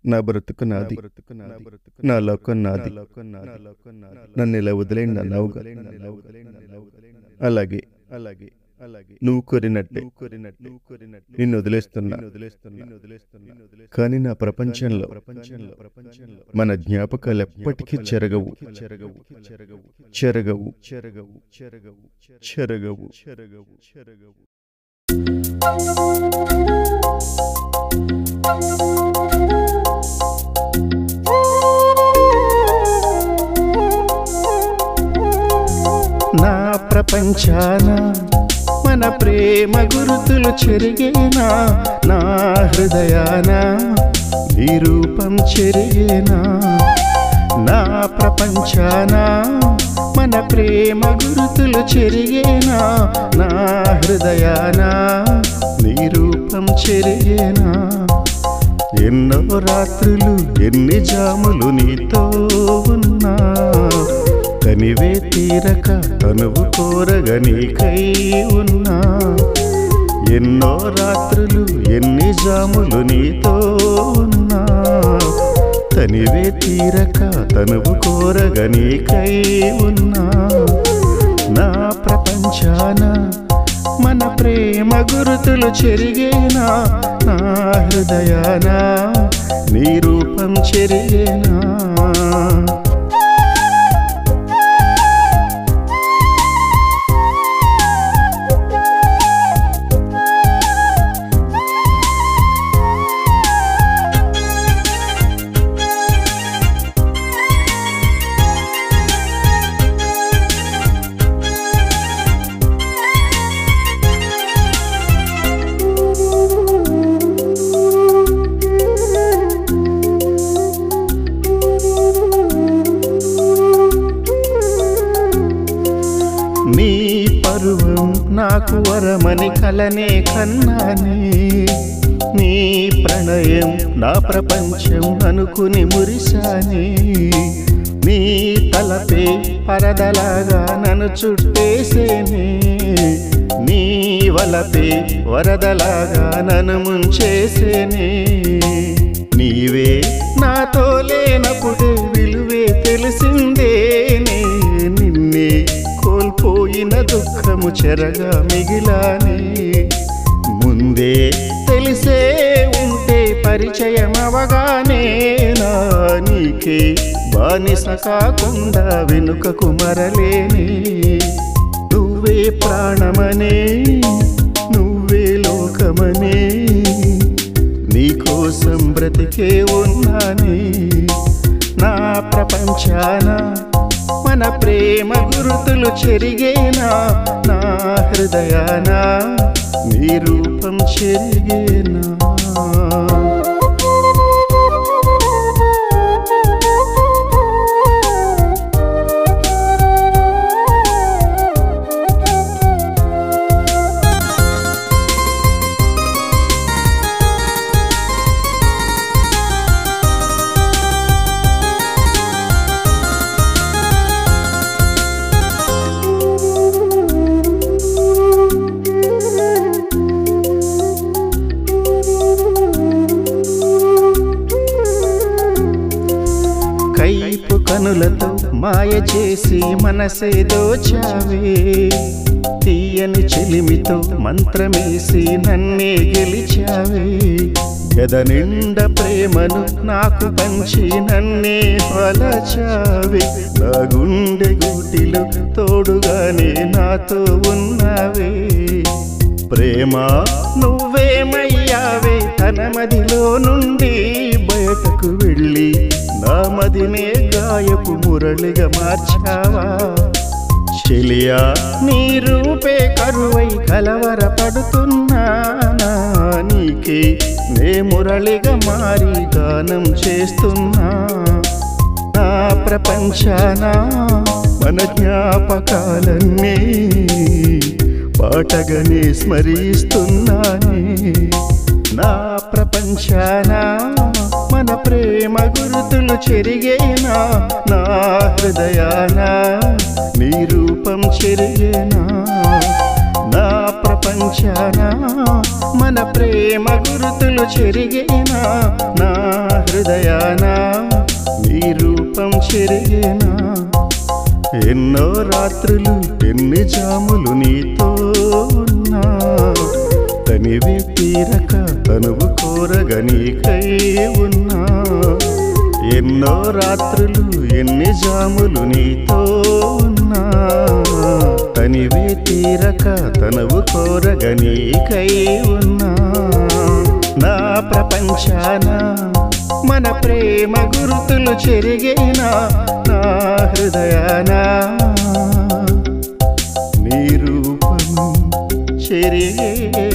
నా బ్రతుకు నాది నా లోకం నాది నన్ను ఇలా వదిలేండి అన్నావుగా అలాగే అలాగే అలాగే నువ్వు కోరినట్టే కోరినట్టు కోరినట్టు నిన్ను వదిలేస్తున్నా వదిలేస్తున్నా వదిలేస్తున్నా కానీ నా ప్రపంచంలో ప్రపంచంలో ప్రపంచంలో మన జ్ఞాపకాలు ఎప్పటికీ చెరగవు చెరగవు చెరగవు చెరగవు చెరగవు చెరగవు చెరగవు చెరగవు చెరగవు నా ప్రపంచాన మన ప్రేమ గురుతులు చెరిగేనా నా హృదయాన నీ రూపం చెరిగేనా నా ప్రపంచాన మన ప్రేమ గురుతులు చెరిగేనా నా హృదయాన నీ రూపం చెరిగేనా ఎన్నో రాత్రులు ఎన్ని జాములు నీతో ఉన్నా కనివే తీరక తనువు కోరగ నీకై ఉన్నా ఎన్నో రాత్రులు ఎన్ని జాములు నీతో ఉన్నా తనివే తీరక తనువు కోరగ నీకై ఉన్నా నా ప్రపంచాన మన ప్రేమ గురుతులు చెరిగేనా నా హృదయాన నీ రూపం చెరిగేనా నీ పరువం నాకు వరమని కలనే కన్నానే నీ ప్రణయం నా ప్రపంచం అనుకుని మురిశానే నీ తలపే పరదలాగా నన్ను చుట్టేసేనే నీ వలపే వరదలాగా నన్ను ముంచేసేనే నీవే నాతో లేనప్పుడే విలువే తెలిసిందేనే నిన్నే కోల్పోయిన దుఃఖము చెరగా మిగిలానే ముందే తెలిసే ఉంటే పరిచయం అవగానే నా నీకే బానిస కాకుండా వెనుకకు మరలేనే నువ్వే ప్రాణమనే నువ్వే లోకమనే నీకోసం బ్రతికే ఉన్నానే నా ప్రపంచాన మన ప్రేమ గురుతులు చెరిగేనా నా హృదయాన నీ రూపం చెరిగేనా కైపు కనులతో మాయ చేసి మనసే దోచావే తీయని చెలిమితో మంత్రమేసి నన్నే గెలిచావే గద నిండ ప్రేమను నాకు పంచి నన్నే వలచావే నా గుండె గూటిలో తోడుగానే నాతో ఉన్నావే ప్రేమ నువ్వేమయ్యావే తన మదిలో నుండి బయటకు వెళ్ళి నా మదినే గాయపు మురళిగా మార్చావా చెలియా నీ రూపే కరువై కలవరపడుతున్నానా నీకే నే మురళిగా మారి గానం చేస్తున్నా నా ప్రపంచాన మన జ్ఞాపకాలన్నీ పాటగానే స్మరిస్తున్నానే నా ప్రపంచాన మన ప్రేమ గురుతులు చెరిగేనా నా హృదయాన నీ రూపం చెరిగేనా నా ప్రపంచ ప్రపంచాన మన ప్రేమ గురుతులు చెరిగేనా నా హృదయాన నీ రూపం చెరిగేనా ఎన్నో రాత్రులు ఎన్ని జాములు నీతో ఉన్నా తనివి తీరక తనువు కోరగ నీకై ఉన్నా ఎన్నో రాత్రులు ఎన్ని జాములు నీతో ఉన్నా తనివి తీరక తనువు కోరగ నీకై ఉన్నా నా ప్రపంచాన మన ప్రేమ గురుతులు చెరిగేనా నా హృదయాన నీ రూపం చెరిగేనా